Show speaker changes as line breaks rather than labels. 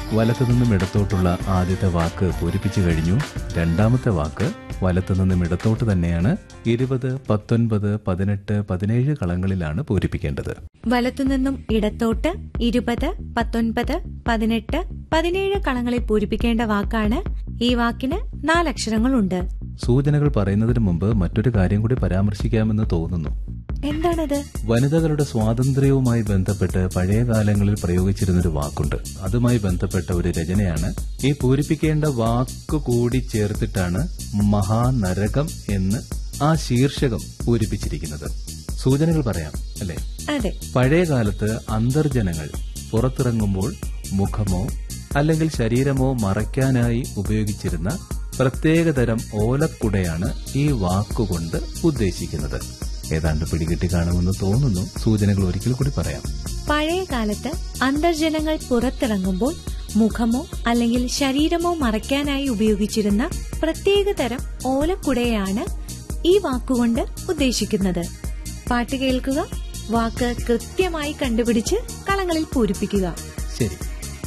വലത്തു നിന്നും ഇടത്തോട്ടുള്ള ആദ്യത്തെ വാക്ക് പൂരിപ്പിച്ചു കഴിഞ്ഞു രണ്ടാമത്തെ വാക്ക് വലത്തു നിന്നും ഇടത്തോട്ട് തന്നെയാണ് ഇരുപത് പത്തൊൻപത് പതിനെട്ട് പതിനേഴ് കളങ്ങളിലാണ് പൂരിപ്പിക്കേണ്ടത്
വലത്തുനിന്നും ഇടത്തോട്ട് ഇരുപത് പത്തൊൻപത് പതിനെട്ട് പതിനേഴ് കളങ്ങളിൽ പൂരിപ്പിക്കേണ്ട വാക്കാണ് ഈ വാക്കിന് നാലക്ഷരങ്ങളുണ്ട്
സൂചനകൾ പറയുന്നതിന് മുമ്പ് മറ്റൊരു കാര്യം കൂടി പരാമർശിക്കാമെന്ന് തോന്നുന്നു
എന്താണത്
വനിതകളുടെ സ്വാതന്ത്ര്യവുമായി ബന്ധപ്പെട്ട് പഴയ കാലങ്ങളിൽ പ്രയോഗിച്ചിരുന്നൊരു വാക്കുണ്ട് അതുമായി ബന്ധപ്പെട്ട ഒരു രചനയാണ് ഈ പൂരിപ്പിക്കേണ്ട വാക്ക് കൂടി ചേർത്തിട്ടാണ് മഹാനരകം എന്ന് ആ ശീർഷകം പൂരിപ്പിച്ചിരിക്കുന്നത് സൂചനകൾ പറയാം അല്ലെ
അതെ
പഴയ കാലത്ത് അന്തർജനങ്ങൾ പുറത്തിറങ്ങുമ്പോൾ മുഖമോ അല്ലെങ്കിൽ ശരീരമോ മറയ്ക്കാനായി ഉപയോഗിച്ചിരുന്ന പ്രത്യേകതരം ഓലക്കുടയാണ് ഈ വാക്കുകൊണ്ട് ഉദ്ദേശിക്കുന്നത് ഏതാണ്ട് പിടികിട്ടി കാണുമെന്ന് തോന്നുന്നു സൂചനകൾ ഒരിക്കൽ കൂടി പറയാം
പഴയ കാലത്ത് അന്തർജനങ്ങൾ പുറത്തിറങ്ങുമ്പോൾ മുഖമോ അല്ലെങ്കിൽ ശരീരമോ മറയ്ക്കാനായി ഉപയോഗിച്ചിരുന്ന പ്രത്യേകതരം ഓലക്കുടയാണ് ഈ വാക്കുകൊണ്ട് ഉദ്ദേശിക്കുന്നത് പാട്ട് കേൾക്കുക വാക്ക് കൃത്യമായി കണ്ടുപിടിച്ച് കളങ്ങളിൽ പൂരിപ്പിക്കുക
ശരി